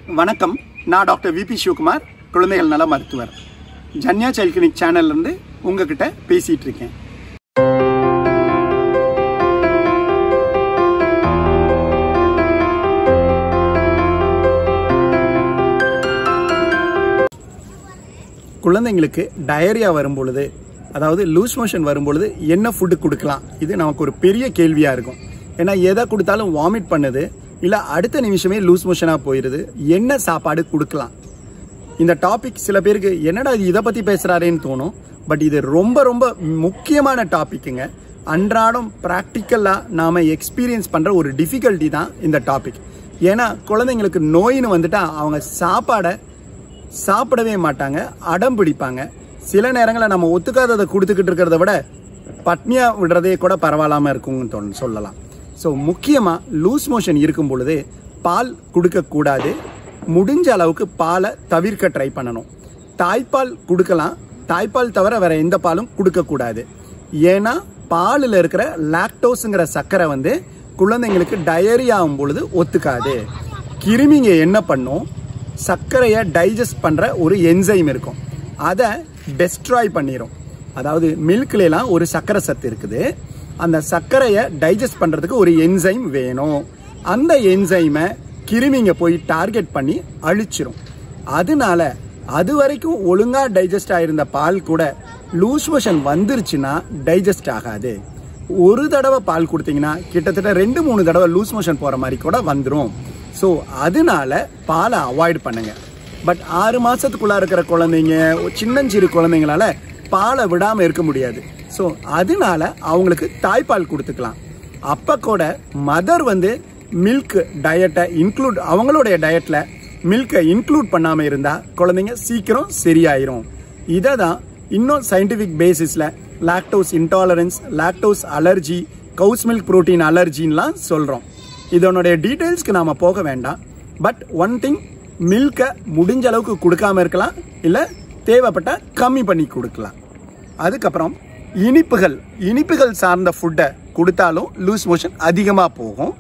வணக்கம் நான் doctor VP Sivakumar குழந்தைகள் நல மருத்துவர் ஜன்யா சைல்ட் கிளினிக் சேனல்லேருந்து உங்ககிட்ட பேசிகிட்டு இருக்கேன் குழந்தைங்களுக்கு டயரியா வரும் பொழுது அதாவது லூஸ் மோஷன் வரும் பொழுது என்ன ஃபுட்டு கொடுக்கலாம் இது நமக்கு ஒரு பெரிய கேள்வியாக இருக்கும் ஏன்னா எதை கொடுத்தாலும் வாமிட் பண்ணுது இல்லை அடுத்த நிமிஷமே லூஸ் மோஷனாக போயிடுது என்ன சாப்பாடு கொடுக்கலாம் இந்த டாபிக் சில பேருக்கு என்னடா இது இதை பற்றி பேசுகிறாரேன்னு தோணும் பட் இது ரொம்ப ரொம்ப முக்கியமான டாபிக்குங்க அன்றாடம் ப்ராக்டிக்கலாக நாம் எக்ஸ்பீரியன்ஸ் பண்ணுற ஒரு டிஃபிகல்ட்டி தான் இந்த டாபிக் ஏன்னா குழந்தைங்களுக்கு நோயின்னு வந்துட்டா அவங்க சாப்பாடை சாப்பிடவே மாட்டாங்க அடம் பிடிப்பாங்க சில நேரங்களில் நம்ம ஒத்துக்காததை கொடுத்துக்கிட்டு இருக்கிறத விட பட்னியாக விடுறதே கூட பரவாயில்லாமல் இருக்கும்னு தோணு சொல்லலாம் ஸோ முக்கியமாக லூஸ் மோஷன் இருக்கும் பொழுது பால் கொடுக்கக்கூடாது முடிஞ்ச அளவுக்கு பாலை தவிர்க்க ட்ரை பண்ணணும் தாய்ப்பால் கொடுக்கலாம் தாய்ப்பால் தவிர வேற எந்த பாலும் கொடுக்கக்கூடாது ஏன்னா பாலில் இருக்கிற லாக்டோஸுங்கிற சர்க்கரை வந்து குழந்தைங்களுக்கு டயரி ஆகும் பொழுது ஒத்துக்காது கிருமிங்க என்ன பண்ணும் சர்க்கரையை டைஜஸ்ட் பண்ணுற ஒரு என்சைம் இருக்கும் அதை டெஸ்ட்ராய் பண்ணிடும் அதாவது மில்க்லாம் ஒரு சர்க்கரை சத்து இருக்குது அந்த சர்க்கரையை டைஜஸ்ட் பண்ணுறதுக்கு ஒரு என்சைம் வேணும் அந்த என்சைமை கிருமிங்க போய் டார்கெட் பண்ணி அழிச்சிரும் அதனால அது வரைக்கும் ஒழுங்கா டைஜஸ்ட் ஆயிருந்த பால் கூட லூஸ் மோஷன் வந்துருச்சுன்னா டைஜஸ்ட் ஆகாது ஒரு தடவை பால் கொடுத்தீங்கன்னா கிட்டத்தட்ட ரெண்டு மூணு தடவை லூஸ் மோஷன் போற மாதிரி கூட வந்துடும் ஸோ அதனால பாலை அவாய்ட் பண்ணுங்க பட் ஆறு மாசத்துக்குள்ள இருக்கிற குழந்தைங்க சின்னஞ்சிறு குழந்தைங்களால பாலை விடாம இருக்க முடியாது ஸோ அதனால அவங்களுக்கு தாய்ப்பால் கொடுத்துக்கலாம் அப்ப கூட மதர் வந்து மில்க் டயட்டை இன்க்ளூட் அவங்களுடைய டயட்ல மில்கை இன்க்ளூட் பண்ணாம இருந்தா குழந்தைங்க சீக்கிரம் சரியாயிரும் இதை தான் இன்னும் சயின்டிஃபிக் பேசிஸ்ல lactose intolerance lactose allergy cow's milk protein அலர்ஜின்லாம் சொல்றோம் இதனுடைய டீட்டெயில்ஸ்க்கு நாம போக வேண்டாம் பட் ஒன் திங் மில்கை முடிஞ்ச அளவுக்கு கொடுக்காம இருக்கலாம் இல்லை தேவைப்பட்ட கம்மி பண்ணி கொடுக்கலாம் அதுக்கப்புறம் இனிப்புகள் இனிப்புகள் சார்ந்த ஃபுட்டை கொடுத்தாலும் லூஸ் மோஷன் அதிகமாக போகும்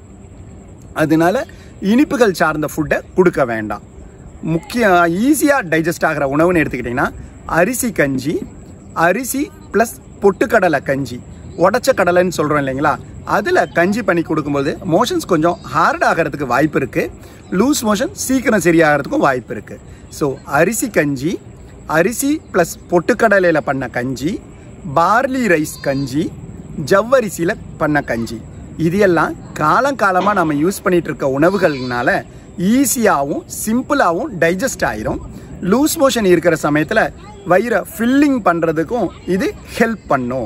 அதனால இனிப்புகள் சார்ந்த ஃபுட்டை கொடுக்க வேண்டாம் முக்கிய ஈஸியாக டைஜஸ்ட் ஆகிற உணவுன்னு எடுத்துக்கிட்டிங்கன்னா அரிசி கஞ்சி அரிசி ப்ளஸ் பொட்டுக்கடலை கஞ்சி உடச்ச கடலைன்னு சொல்கிறோம் இல்லைங்களா அதில் கஞ்சி பண்ணி கொடுக்கும்போது மோஷன்ஸ் கொஞ்சம் ஹார்ட் ஆகிறதுக்கு வாய்ப்பு இருக்குது லூஸ் மோஷன் சீக்கிரம் சரியாகிறதுக்கும் வாய்ப்பு இருக்குது ஸோ அரிசி கஞ்சி அரிசி ப்ளஸ் பொட்டுக்கடலையில் பண்ண கஞ்சி பார்லி ரைஸ் கஞ்சி ஜவ்வரிசியில் பண்ண கஞ்சி இது எல்லாம் காலங்காலமாக நம்ம யூஸ் பண்ணிட்டு இருக்க உணவுகள்னால ஈஸியாகவும் சிம்பிளாகவும் டைஜஸ்ட் ஆயிரும் லூஸ் மோஷன் இருக்கிற சமயத்தில் வயிறை ஃபில்லிங் பண்ணுறதுக்கும் இது ஹெல்ப் பண்ணும்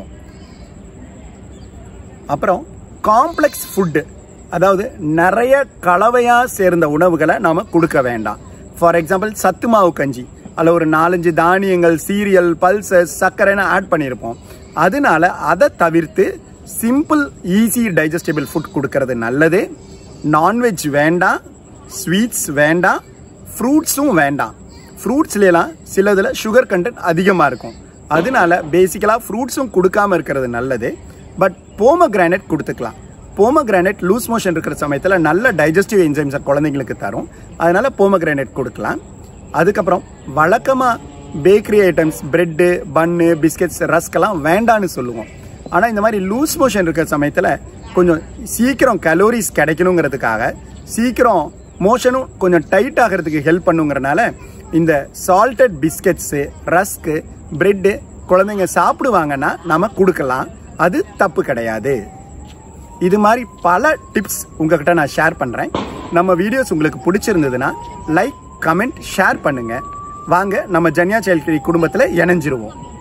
அப்புறம் காம்ப்ளெக்ஸ் ஃபுட்டு அதாவது நிறைய கலவையாக சேர்ந்த உணவுகளை நாம் கொடுக்க வேண்டாம் ஃபார் எக்ஸாம்பிள் சத்து மாவு கஞ்சி அதில் ஒரு நாலஞ்சு தானியங்கள் சீரியல் பல்சஸ் சர்க்கரைன்னு ஆட் பண்ணியிருப்போம் அதனால அதை தவிர்த்து சிம்பிள் ஈஸி டைஜஸ்டபிள் ஃபுட் கொடுக்கறது நல்லது நான்வெஜ் வேண்டாம் ஸ்வீட்ஸ் வேண்டாம் ஃப்ரூட்ஸும் வேண்டாம் ஃப்ரூட்ஸ்லாம் சிலதில் சுகர் கண்டென்ட் அதிகமாக இருக்கும் அதனால பேசிக்கலாக ஃப்ரூட்ஸும் கொடுக்காம இருக்கிறது நல்லது பட் போம கிரானைட் கொடுத்துக்கலாம் போம கிரானைட் லூஸ் மோஷன் இருக்கிற சமயத்தில் நல்ல டைஜஸ்டிவ் என்சைம்ஸை குழந்தைங்களுக்கு தரும் அதனால போம கிரானைட் கொடுக்கலாம் அதுக்கப்புறம் வழக்கமாக bakery items bread bun biscuits ரஸ்கெல்லாம் வேண்டான்னு சொல்லுவோம் ஆனால் இந்த மாதிரி லூஸ் மோஷன் இருக்கிற சமயத்தில் கொஞ்சம் சீக்கிரம் கலோரிஸ் கிடைக்கணுங்கிறதுக்காக சீக்கிரம் மோஷனும் கொஞ்சம் டைட் ஆகிறதுக்கு ஹெல்ப் பண்ணுங்கிறனால இந்த சால்டட் பிஸ்கெட்ஸு ரஸ்க்கு பிரெட்டு குழந்தைங்க சாப்பிடுவாங்கன்னா நம்ம கொடுக்கலாம் அது தப்பு கிடையாது இது மாதிரி பல டிப்ஸ் உங்ககிட்ட நான் ஷேர் பண்ணுறேன் நம்ம வீடியோஸ் உங்களுக்கு பிடிச்சிருந்ததுன்னா லைக் கமெண்ட் ஷேர் பண்ணுங்க வாங்க நம்ம ஜன்யா சைல்ட் குடும்பத்தில் இணைஞ்சிருவோம்